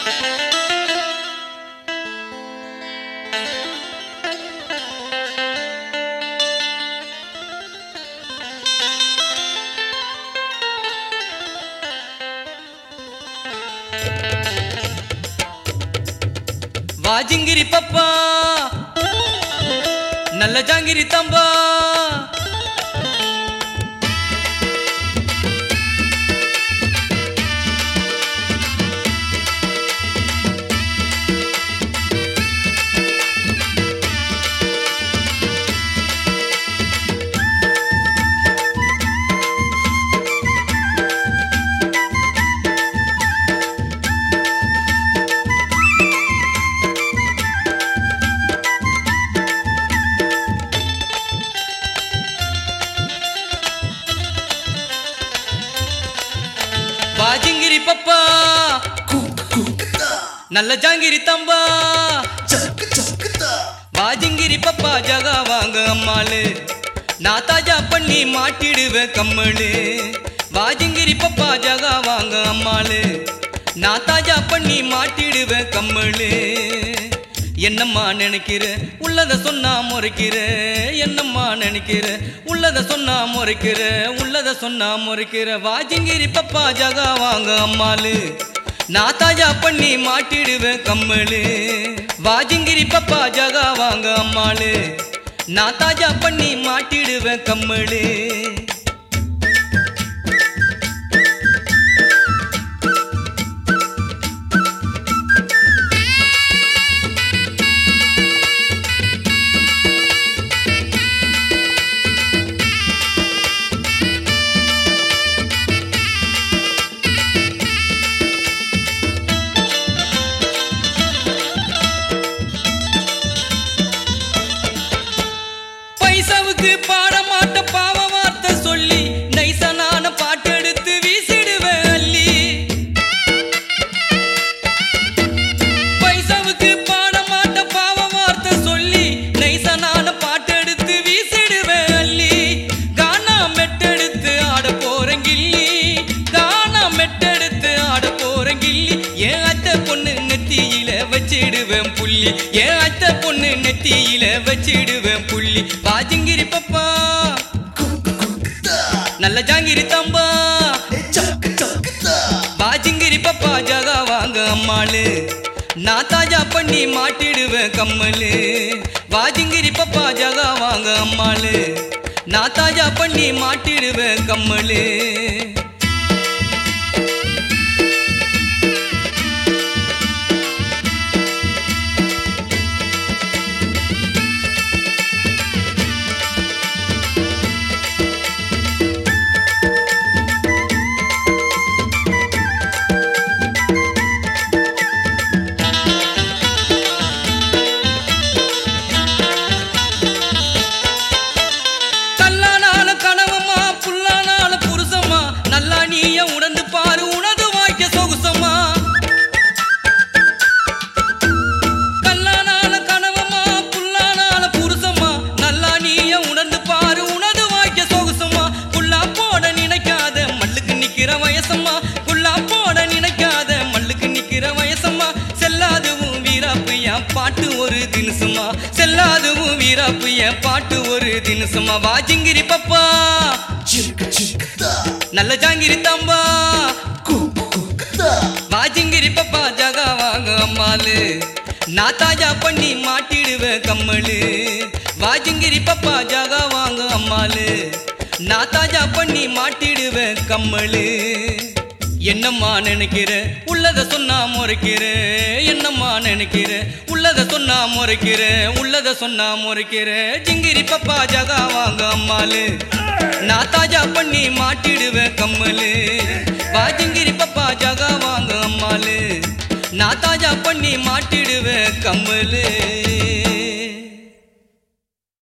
வாஜிங்கிரி பப்பா நல்ல ஜாங்கிரி தம்பா வாஜிங்கிரி பப்பா நல்ல ஜாங்கிரி தம்பா வாஜிங்கிரி பப்பா ஜகா வாங்க அம்மாளு நான் தாஜா பண்ணி மாட்டிடுவேன் கம்மலு வாஜிங்கிரி பப்பா ஜகா வாங்க அம்மாளு நான் தாஜா பண்ணி மாட்டிடுவேன் கம்மலு என்னம்மா நினைக்கிற உள்ளத சொன்னா முறைக்கிற என்னம்மா நினைக்கிற உள்ளத சொன்னா முறைக்கிற உள்ளத சொன்னா முறைக்கிற வாஜிங்கிரி பப்பா ஜகா வாங்க அம்மாளு நான் தாஜா பண்ணி மாட்டிடுவேன் கம்மலு வாஜிங்கிரி பப்பா ஜகா வாங்க அம்மாளு நான் தாஜா பண்ணி மாட்டிடுவேன் கம்மலு பைசாவுக்கு பாட மாட்ட பாவ வார்த்தை சொல்லி நைசனான பாட்டெடுத்து வீசிடுவேன் அள்ளி பைசாவுக்கு பாட மாட்ட பாவ வார்த்தை சொல்லி நைசனான பாட்டெடுத்து வீசிடுவேன் அள்ளி கானா மெட்டெடுத்து ஆட போறேன் கில்லி கானா மெட்டெடுத்து ஆட போறேன் கில்லி என் அத்தை பொண்ணு நெத்தியில வச்சிடுவேன் புள்ளி என் அத்தை பொண்ணு நெத்தியில வச்சிடுவேன் புள்ளி வாஜிங்கிரி பப்பா நல்ல ஜாங்கிரி தம்பா பாஜிங்கிரி பப்பா ஜகா வாங்க அம்மாளு நான் தாஜா பண்ணி மாட்டிடுவேன் கம்மலு வாஜிங்கிரி பப்பா ஜகா வாங்க அம்மாளு நான் தாஜா பண்ணி மாட்டிடுவேன் கம்மலு கல்லானால கனவம்மா புல்லானால புருஷம்மா நல்லா நீய உணர்ந்து பாரு உனது வாய்க்க சொகுசம்மா கல்லானால கனவம்மா புல்லானால புருஷம்மா நல்லா நீய உணர்ந்து பாரு உனது வாய்க்க சொகுசம்மா புல்லா போட நினைக்காத மல்லுக்கு நிக்கிற வயசம்மா புல்லா போட நினைக்காத மல்லுக்கு நிக்கிற வயசம்மா செல்லாதுவும் வீராப்பு என் பாட்டு ஒரு தினசுமா செல்லாதுவும் வீராப்பு என் பாட்டு ஒரு தினசுமா வாஜிங்கிரி பப்பா நல்ல ஜாங்கிரி தம்பா வாஜிங்கிரி பப்பா ஜகா வாங்க அம்மாளு நான் தாஜா பண்ணி மாட்டிடுவேன் கம்மலு வாஜிங்கிரி பப்பா ஜகா வாங்க அம்மாளு நான் தாஜா பண்ணி மாட்டிடுவேன் கம்மலு என்னம்மா நினைக்கிற உள்ளத சொன்னா முறைக்கிற என்னம்மா நினைக்கிற உள்ளத சொன்னா முறைக்கிற உள்ளத சொன்னா முறைக்கிற ஜிங்கிரி பப்பா ஜகா வாங்க அம்மாளு நான் தாஜா பண்ணி மாட்டிடுவேன் கம்மலு வாஜிங்கிரி பப்பா ஜகா வாங்க அம்மாளு நான் தாஜா பண்ணி மாட்டிடுவேன் கம்மலு